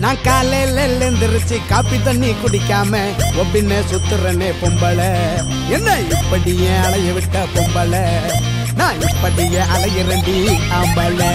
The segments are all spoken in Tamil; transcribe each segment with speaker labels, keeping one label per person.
Speaker 1: நான் காலையில எழுந்திருச்சு காப்பி தண்ணி குடிக்காம ஒப்பின்னு சுத்துறனே பொம்பளை என்ன இப்படியே அலைய விட்ட பொம்பளை நான் இப்படியே அலையிறண்டி ஆம்பளை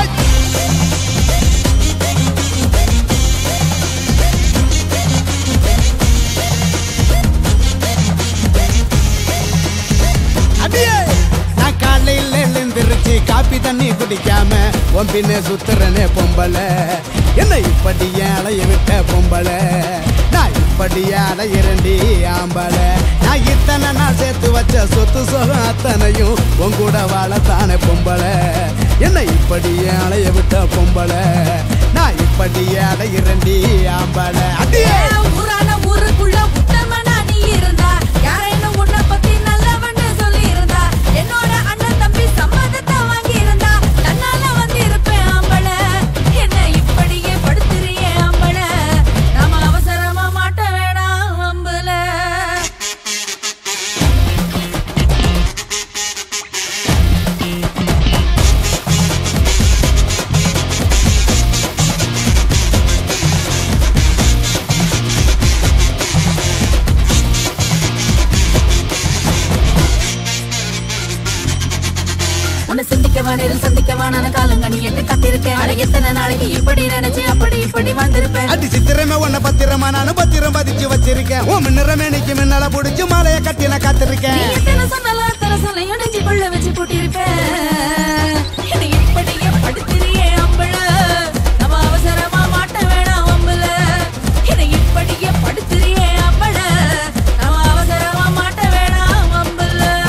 Speaker 1: அடியே நான் காலையில எழுந்திருச்சு காப்பி தண்ணி குடிக்காம உன் பின்ன சுத்துறனே பொம்பளை என்ன இப்படியே அலைய விட்ட பொம்பளை நான் இப்படியே அலையிறண்டி ஆம்பளை நான் இத்தனை நாள் சேர்த்து வச்ச சொத்து சொகம் அத்தனையும் உன் கூட வாழத்தானே பொம்பளை என்ன இப்படியே அலைய விட்ட பொம்பளை நான் இப்படியே அலையிறண்டி ஆம்பளை அடியே
Speaker 2: ஊரான ஊருக்குள்ள உத்தமனா நீ இருந்தா யாரேனும் உன்னை பத்தி நல்லவன்னு சொல்லி இருந்தா என்னோட அண்ணன் தம்பி சம்மதத்தை வாங்கி இருந்தா தன்னால வந்து இருப்பேன் ஆம்பள என்ன இப்படியே படுத்துறியே ஆம்பள நாம அவசரமா மாட்ட வேணாம் அம்பல உன்னை சிந்திக்கவா நேரில் சந்திக்கவா நான் காலங்கனி என்று கத்திருக்கேன் அட எத்தனை நாளைக்கு இப்படி நினைச்சு அப்படி இப்படி வந்திருப்பேன்
Speaker 1: அடி சித்திரமே உன்னை பத்திரமா நானும் பத்திரம் பதிச்சு வச்சிருக்கேன் உன் மின்னரமே நிக்கு மின்னல புடிச்சு மாலைய கட்டி நான்
Speaker 2: நீ
Speaker 1: காத்திருக்கேன்
Speaker 2: எத்தனை சொன்னாலும் அத்தனை சொல்ல இணைஞ்சு கொள்ள வச்சு போட்டிருப்பேன் என்னை இப்படியே படுத்துறியே அம்பள நம்ம அவசரமா மாட்ட வேணாம் அம்பல என்னை இப்படியே படுத்துறியே அம்பள நம்ம அவசரமா மாட்ட வேணாம் அம்பல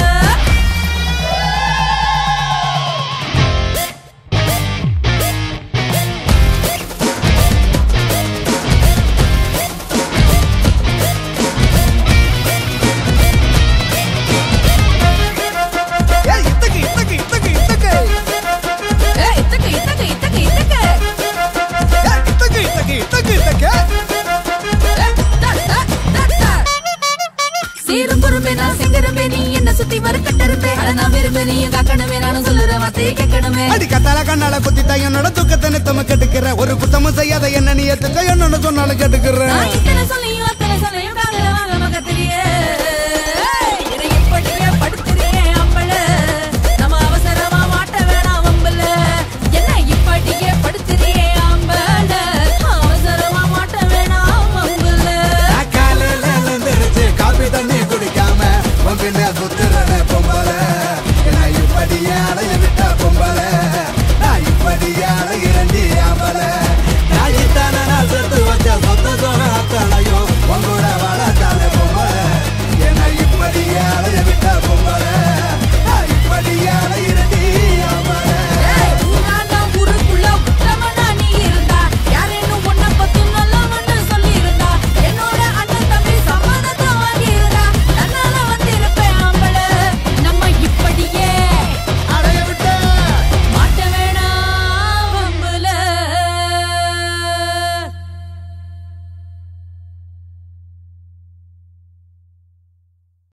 Speaker 1: ஏய், இத்தக்கு, இத்தக்கு, இத்தக்கு, இத்தக்கு.
Speaker 2: ஏய், இத்தக்கு, இத்தக்கு, இத்தக்கு, இத்தக்கு.
Speaker 1: ஏய், இத்தக்கு, இத்தக்கு, இத்தக்கு, இத்தக்கு.
Speaker 2: ஏய், தா, தா, தா, தா. சீரும் குறும்பே நான் செங்கரும்பே நீ என்ன சுத்தி மறுக்கட்டரும்பே அட நான் விரும்பே நீ காக்கணுமே நானும் சொல்லுற வார்த்தையை கேட்கணுமே
Speaker 1: அடி கத்தால கண்ணால குத்திட்டா என்னோட துக்கத்தை நித்தம கெட்டுக்கிற ஒரு குத்தமும் செய்யாத என்ன நீ எத்துக்க என்னன்னு சொன்னாலும் கேட்டுக்கிற
Speaker 2: நான் இத்தனை சொல்லியும் அத்தனை